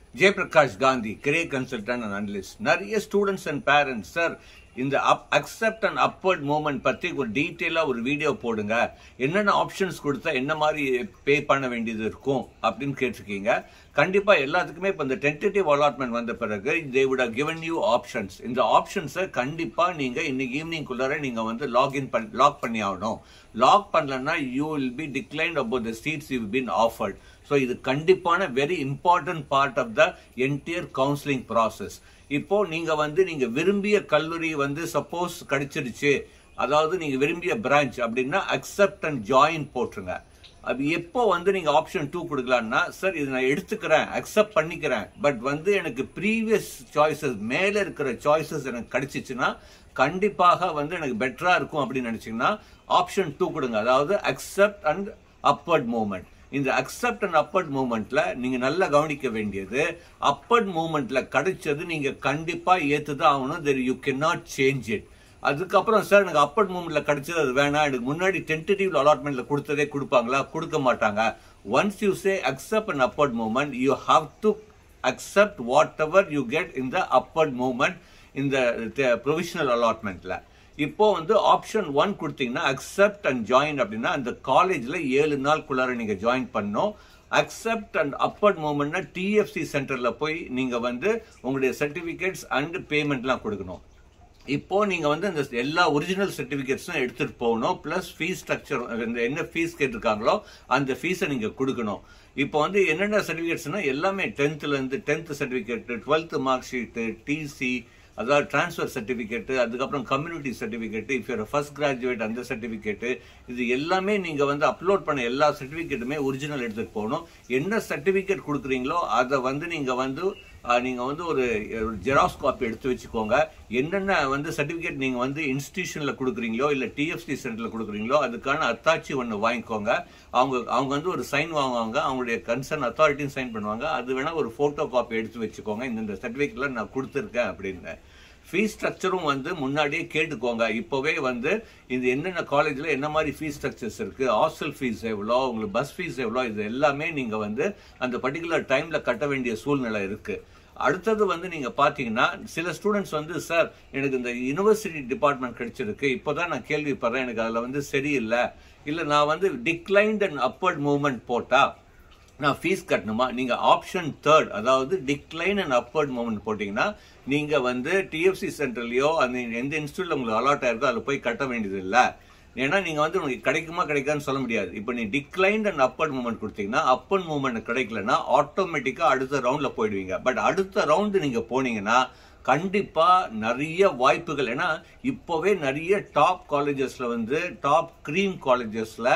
Jayaprakash Gandhi career consultant and analyst நிறைய students and parents sir இந்த up accept and upward moment பற்றி ஒரு டீட்டெயிலாக ஒரு வீடியோ போடுங்க என்னென்ன ஆப்ஷன்ஸ் கொடுத்தா என்ன மாதிரி பே பண்ண வேண்டியது இருக்கும் அப்படின்னு கேட்டிருக்கீங்க கண்டிப்பாக எல்லாத்துக்குமே இப்போ இந்த டென்டேட்டிவ் அலாட்மெண்ட் வந்த பிறகு they would have given you options இந்த ஆப்ஷன்ஸை கண்டிப்பாக நீங்கள் இன்னைக்கு ஈவினிங்குள்ளார நீங்கள் வந்து லாக்இன் பண்ணி லாக் பண்ணி ஆகணும் லாக் பண்ணலன்னா you will be declined about the seats you been offered so இது கண்டிப்பான very important part of the entire counselling process இப்போ நீங்க வந்து நீங்க விரும்பிய கல்லூரி வந்து சப்போஸ் கிடைச்சிருச்சு அதாவது நீங்க விரும்பிய பிரான்ச் அப்படின்னா அக்செப்ட் அண்ட் ஜாயின் போட்டுருங்க அது எப்போ வந்து நீங்க ஆப்ஷன் டூ கொடுக்கலாம்னா சார் இது நான் எடுத்துக்கிறேன் அக்செப்ட் பண்ணிக்கிறேன் பட் வந்து எனக்கு ப்ரீவியஸ் சாய்ஸஸ் மேல இருக்கிற சாய்ஸஸ் எனக்கு கிடைச்சிச்சுன்னா கண்டிப்பாக வந்து எனக்கு பெட்டரா இருக்கும் அப்படின்னு நினைச்சீங்கன்னா ஆப்ஷன் டூ கொடுங்க அதாவது அக்செப்ட் அண்ட் அப்வர்ட் மூவ்மெண்ட் இந்த அக்செப்ட் அண்ட் அப்பர்ட் மூவ்மெண்ட்ல நீங்க நல்லா கவனிக்க வேண்டியது அப்பர்ட் மூவ்மெண்ட்ல கிடைச்சது நீங்க கண்டிப்பா ஏத்துதான் ஆகணும் there you can not change it அதுக்கப்புறம் சார் எனக்கு அப்பர்ட் மூவ்மெண்ட்ல கிடைச்சது அது வேணாம் எனக்கு முன்னாடி டென்டேட்டிவ் அலாட்மெண்ட்ல கொடுத்ததே கொடுப்பாங்களா கொடுக்க மாட்டாங்க once you say accept and upward movement you have to accept whatever you get in the upward movement இந்த ப்ரொவிஷனல் அலாட்மெண்ட்ல இப்போ வந்து ஆப்ஷன் ஒன் கொடுத்தீங்கன்னா அக்செப்ட் அண்ட் ஜாயின் அப்படின்னா அந்த காலேஜ்ல ஏழு நாளுக்குள்ளார நீங்க ஜாயின் பண்ணணும் அக்செப்ட் அண்ட் அப்பர்ட் மூவ்மெண்ட்னா டிஎஃப்சி சென்டர்ல போய் நீங்க வந்து உங்களுடைய சர்டிபிகேட்ஸ் அண்ட் பேமெண்ட்லாம் கொடுக்கணும் இப்போ நீங்க வந்து இந்த எல்லா ஒரிஜினல் சர்டிபிகேட்ஸும் எடுத்துட்டு போகணும் பிளஸ் ஃபீஸ் ஸ்ட்ரக்சர் இந்த என்ன ஃபீஸ் கேட்டிருக்காங்களோ அந்த ஃபீஸை நீங்க கொடுக்கணும் இப்போ வந்து என்னென்ன சர்டிபிகேட்ஸ்னா எல்லாமே டென்த்ல இருந்து tenth certificate twelfth mark sheet TC அதாவது டிரான்ஸ்ஃபர் சர்டிஃபிகேட்டு அதுக்கப்புறம் community certificate if your first graduate அந்த சர்டிஃபிகேட்டு இது எல்லாமே நீங்கள் வந்து அப்லோட் பண்ண எல்லா சர்டிஃபிகேட்டுமே ஒரிஜினல் எடுத்துகிட்டு போகணும் என்ன சர்டிஃபிகேட் கொடுக்குறீங்களோ அதை வந்து நீங்கள் வந்து நீங்கள் வந்து ஒரு ஜெராக்ஸ் காப்பி எடுத்து வச்சுக்கோங்க என்னென்ன வந்து சர்டிஃபிகேட் நீங்கள் வந்து இன்ஸ்டிடியூஷனில் கொடுக்குறீங்களோ இல்லை டிஎஃப்சி சென்டரில் கொடுக்குறீங்களோ அதுக்கான அத்தாட்சி ஒன்று வாங்கிக்கோங்க அவங்க அவங்க வந்து ஒரு சைன் வாங்குவாங்க அவங்களுடைய கன்சர்ன் அத்தாரிட்டியும் சைன் பண்ணுவாங்க அது வேணால் ஒரு ஃபோட்டோ காப்பி எடுத்து வச்சுக்கோங்க இந்த சர்டிஃபிகேட்ல நான் கொடுத்துருக்கேன் அப்படின்னு ஃபீஸ் ஸ்ட்ரக்சரும் வந்து முன்னாடியே கேட்டுக்கோங்க இப்போவே வந்து இந்த என்னென்ன காலேஜில் என்ன மாதிரி ஃபீஸ் ஸ்ட்ரக்சர்ஸ் இருக்கு ஹாஸ்டல் ஃபீஸ் எவ்வளோ உங்களுக்கு பஸ் ஃபீஸ் எவ்வளோ இது எல்லாமே நீங்கள் வந்து அந்த பர்டிகுலர் டைமில் கட்ட வேண்டிய சூழ்நிலை இருக்கு அடுத்தது வந்து நீங்க பாத்தீங்கன்னா சில ஸ்டூடெண்ட்ஸ் வந்து சார் எனக்கு இந்த யூனிவர்சிட்டி டிபார்ட்மெண்ட் கிடைச்சிருக்கு இப்போதான் நான் கேள்விப்படுறேன் எனக்கு அதுல வந்து சரியில்லை இல்ல நான் வந்து டிக்ளைன்ட் அண்ட் அப்பர்ட் மூவ்மெண்ட் போட்டா நான் ஃபீஸ் கட்டணுமா நீங்க ஆப்ஷன் தேர்ட் அதாவது டிக்ளைன் அண்ட் அப்பர்ட் மூவ்மெண்ட் போட்டீங்கன்னா நீங்க வந்து டிஎஃப்சி சென்டர்லயோ அந்த எந்த இன்ஸ்டியூட்ல உங்களுக்கு அலாட் ஆயிருக்கோ அதில் போய் கட்ட வேண்டியது இல்லை ஏன்னா நீங்க வந்து உங்களுக்கு கிடைக்குமா கிடைக்கான்னு சொல்ல முடியாது இப்போ நீ டிக்ளைன்ட் அண்ட் அப்பர்ட் மூவ்மெண்ட் கொடுத்தீங்கன்னா அப்பன் மூவ்மெண்ட் கிடைக்கலன்னா ஆட்டோமேட்டிக்கா அடுத்த ரவுண்ட்ல போயிடுவீங்க பட் அடுத்த ரவுண்டு நீங்க போனீங்கன்னா கண்டிப்பா நிறைய வாய்ப்புகள் ஏன்னா இப்போவே நிறைய டாப் காலேஜஸ்ல வந்து டாப் க்ரீம் காலேஜஸ்ல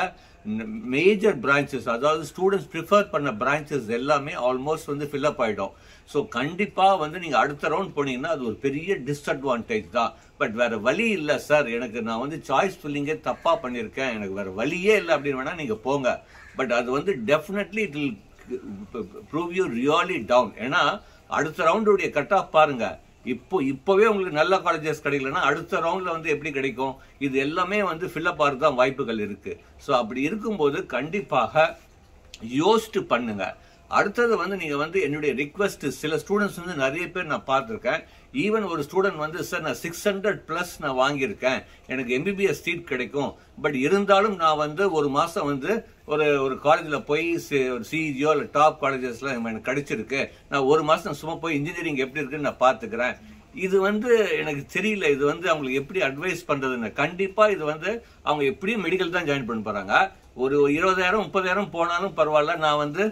மேஜர் பிரான்ச்சஸ் அதாவது ஸ்டூடெண்ட்ஸ் ப்ரிஃபர் பண்ண பிரான்ச்சஸ் எல்லாமே ஆல்மோஸ்ட் வந்து ஃபில்அப் ஆயிடும் ஸோ கண்டிப்பா வந்து நீங்க அடுத்த ரவுண்ட் போனீங்கன்னா அது ஒரு பெரிய டிஸ்அட்வான்டேஜ் தான் பட் வேற வழி இல்லை சார் எனக்கு நான் வந்து சாய்ஸ் ஃபில்லிங்கே தப்பா பண்ணியிருக்கேன் எனக்கு வேற வழியே இல்லை அப்படின்னு வேணா நீங்க போங்க பட் அது வந்து definitely it will prove you really down ஏன்னா அடுத்த ரவுண்டுடைய கட் ஆஃப் பாருங்க இப்போ இப்போவே உங்களுக்கு நல்ல காலேஜஸ் கிடைக்கலன்னா அடுத்த ரவுண்ட்ல வந்து எப்படி கிடைக்கும் இது எல்லாமே வந்து ஃபில்லப் ஆகிறது தான் வாய்ப்புகள் இருக்கு ஸோ அப்படி இருக்கும்போது கண்டிப்பாக யோசிச்சு பண்ணுங்க அடுத்தது வந்து நீங்க வந்து என்னுடைய ரிக்வஸ்ட் சில ஸ்டூடெண்ட்ஸ் வந்து நிறைய பேர் நான் பார்த்துருக்கேன் ஈவன் ஒரு ஸ்டூடெண்ட் வந்து சார் நான் சிக்ஸ் ஹண்ட்ரட் பிளஸ் நான் வாங்கியிருக்கேன் எனக்கு எம்பிபிஎஸ் சீட் கிடைக்கும் பட் இருந்தாலும் நான் வந்து ஒரு மாசம் வந்து ஒரு ஒரு காலேஜில் போய் ஒரு சிஇஜியோ இல்லை டாப் காலேஜஸ்லாம் எனக்கு கிடைச்சிருக்கு நான் ஒரு மாசம் சும்மா போய் இன்ஜினியரிங் எப்படி இருக்குன்னு நான் பார்த்துக்கிறேன் இது வந்து எனக்கு தெரியல இது வந்து அவங்களுக்கு எப்படி அட்வைஸ் பண்றதுன்னு கண்டிப்பா இது வந்து அவங்க எப்படியும் மெடிக்கல் தான் ஜாயின் பண்ண போறாங்க ஒரு இருபதாயிரம் முப்பதாயிரம் போனாலும் பரவாயில்ல நான் வந்து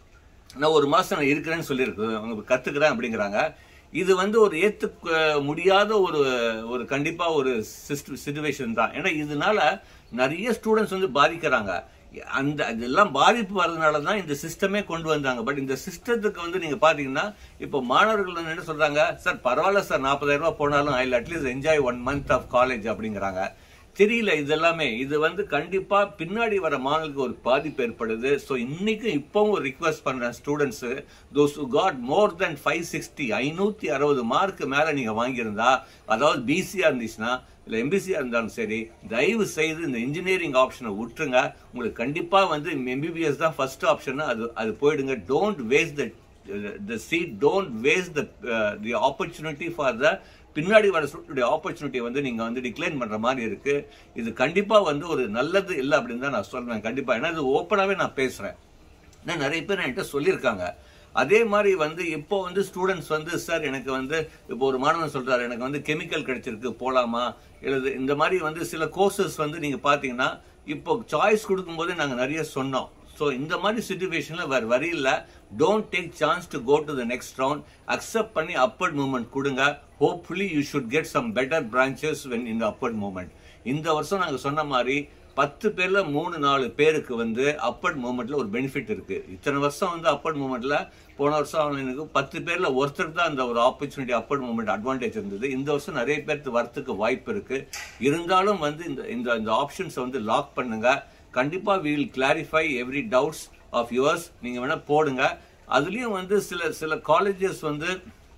நான் ஒரு மாசம் நான் இருக்கிறேன்னு சொல்லியிருக்கு அவங்க கத்துக்கிறேன் அப்படிங்கிறாங்க இது வந்து ஒரு ஏத்துக்க முடியாத ஒரு ஒரு கண்டிப்பா ஒரு சிச்சுவேஷன் தான் ஏன்னா இதனால நிறைய ஸ்டூடெண்ட்ஸ் வந்து பாதிக்கிறாங்க அந்த இதெல்லாம் பாதிப்பு வர்றதுனால தான் இந்த சிஸ்டமே கொண்டு வந்தாங்க பட் இந்த சிஸ்டத்துக்கு வந்து நீங்க பாத்தீங்கன்னா இப்போ மாணவர்கள் வந்து என்ன சொல்றாங்க சார் பரவாயில்ல சார் நாற்பதாயிரம் ரூபாய் போனாலும் I at least enjoy one month of college அப்படிங்கிறாங்க தெரியல இது எல்லாமே இது வந்து கண்டிப்பா பின்னாடி வர மாணவர்களுக்கு ஒரு பாதிப்பு ஏற்படுது ஸோ இன்னைக்கு இப்பவும் ஒரு ரிக்வஸ்ட் பண்றேன் students those got more than five sixty ஐநூத்தி அறுபது மார்க் மேல நீங்க வாங்கியிருந்தா அதாவது பிசியா இருந்துச்சுன்னா இல்லை எம்பிசியா இருந்தாலும் சரி தயவு செய்து இந்த இன்ஜினியரிங் ஆப்ஷனை விட்டுருங்க உங்களுக்கு கண்டிப்பா வந்து எம்பிபிஎஸ் தான் ஃபர்ஸ்ட் ஆப்ஷன் அது அது போயிடுங்க don't waste the the seat don't waste the the opportunity for the பின்னாடி வர ஸ்டூடெண்ட் ஆப்பர்ச்சுனிட்டி வந்து நீங்க வந்து டிக்ளைன் பண்ற மாதிரி இருக்கு இது கண்டிப்பா வந்து ஒரு நல்லது இல்லை அப்படின்னு தான் நான் சொல்றேன் கண்டிப்பா ஏன்னா இது ஓப்பனாவே நான் பேசுறேன் ஏன்னா நிறைய பேர் என்கிட்ட சொல்லியிருக்காங்க அதே மாதிரி வந்து இப்போ வந்து ஸ்டூடெண்ட்ஸ் வந்து சார் எனக்கு வந்து இப்போ ஒரு மாணவன் சொல்றாரு எனக்கு வந்து கெமிக்கல் கிடைச்சிருக்கு போலாமா இல்லது இந்த மாதிரி வந்து சில கோர்சஸ் வந்து நீங்க பாத்தீங்கன்னா இப்போ சாய்ஸ் கொடுக்கும்போது நாங்க நிறைய சொன்னோம் ஸோ இந்த மாதிரி சுச்சுவேஷன்ல வேற வரி இல்ல don't take chance to go to the next round accept பண்ணி அப்பர்ட் மூவ்மெண்ட் கொடுங்க hopefully you should get some better branches when இந்த அப்பர்ட் மூவ்மெண்ட் இந்த வருஷம் நாங்க சொன்ன மாதிரி பத்து பேர்ல மூணு நாலு பேருக்கு வந்து அப்பர்ட் மூவ்மெண்ட்ல ஒரு பெனிஃபிட் இருக்கு இத்தனை வருஷம் வந்து அப்பர்ட் மூவ்மெண்ட்ல போன வருஷம் எனக்கு பத்து பேர்ல ஒருத்தருக்கு தான் அந்த ஒரு ஆப்பர்ச்சுனிட்டி அப்பர்ட் மூவ்மெண்ட் அட்வான்டேஜ் இருந்தது இந்த வருஷம் நிறைய பேருக்கு வரத்துக்கு வாய்ப்பு இருக்கு இருந்தாலும் வந்து இந்த இந்த இந்த ஆப்ஷன்ஸை வந்து லாக் பண்ணுங்க கண்டிப்பா we will clarify every doubts of yours நீங்க வேணா போடுங்க அதுலயும் வந்து சில சில காலேஜஸ் வந்து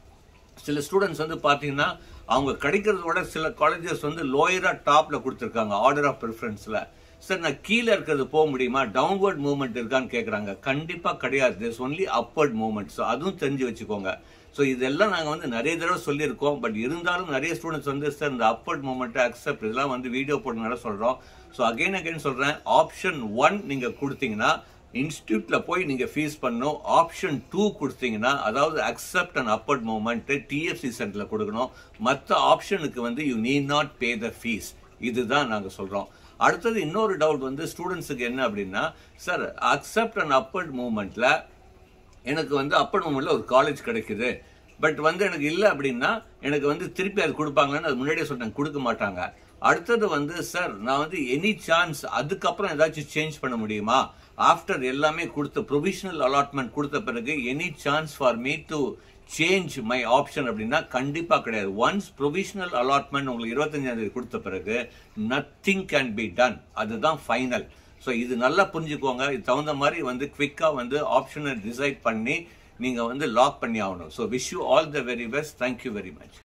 சில ஸ்டூடெண்ட்ஸ் வந்து பாத்தீங்கன்னா அவங்க கிடைக்கிறத விட சில காலேஜஸ் வந்து லோயரா டாப்ல கொடுத்துருக்காங்க ஆர்டர் ஆஃப் ப்ரிஃபரன்ஸ்ல சார் நான் கீழே இருக்கிறது போக முடியுமா டவுன்வர்ட் மூவ்மெண்ட் இருக்கான்னு கேட்குறாங்க கண்டிப்பா கிடையாது this only upward movement so அதுவும் தெரிஞ்சு வச்சுக்கோங்க ஸோ இதெல்லாம் நாங்கள் வந்து நிறைய தடவை சொல்லியிருக்கோம் பட் இருந்தாலும் நிறைய ஸ்டூடெண்ட்ஸ் வந்து சார் இந்த அப்பர்ட் மூவ்மெண்ட் அக்செப்ட் இதெல்லாம் வந்து வீடியோ போடுறதுனால சொல்கிறோம் ஸோ அகைன் அகைன் சொல்கிறேன் ஆப்ஷன் ஒன் நீங்கள் கொடுத்தீங்கன்னா இன்ஸ்டியூட்ல போய் நீங்க ஃபீஸ் பண்ணும் ஆப்ஷன் டூ கொடுத்தீங்கன்னா அதாவது accept and upward movement DFC சென்டர்ல கொடுக்கணும் மற்ற ஆப்ஷனுக்கு வந்து you need not pay the fees இதுதான் நாங்க சொல்றோம் அடுத்தது இன்னொரு டவுட் வந்து ஸ்டூடெண்ட்ஸுக்கு என்ன அப்படின்னா சார் அக்செப்ட் அண்ட் அப்பர்ட் மூவ்மெண்ட்ல எனக்கு வந்து அப்பர் மூமெண்ட்ல ஒரு காலேஜ் கிடைக்குது பட் வந்து எனக்கு இல்லை அப்படின்னா எனக்கு வந்து திருப்பி அது கொடுப்பாங்கன்னு அது முன்னாடியே சொன்னேன் கொடுக்க மாட்டாங்க அடுத்தது வந்து சார் நான் வந்து எனி சான்ஸ் அதுக்கப்புறம் ஏதாச்சும் சேஞ்ச் பண்ண முடியுமா ஆஃப்டர் எல்லாமே கொடுத்த ப்ரொவிஷனல் அலாட்மெண்ட் கொடுத்த பிறகு any chance for me to change my option அப்படின்னா கண்டிப்பா கிடையாது ஒன்ஸ் ப்ரொவிஷனல் அலாட்மெண்ட் உங்களுக்கு இருபத்தஞ்சாம் தேதி கொடுத்த பிறகு நத்திங் கேன் பி டன் அதுதான் ஃபைனல் ஸோ இது நல்லா புரிஞ்சுக்கோங்க இது தகுந்த மாதிரி வந்து குவிக்காக வந்து ஆப்ஷனை டிசைட் பண்ணி நீங்கள் வந்து லாக் பண்ணி ஆகணும் so wish you all the very best thank you very much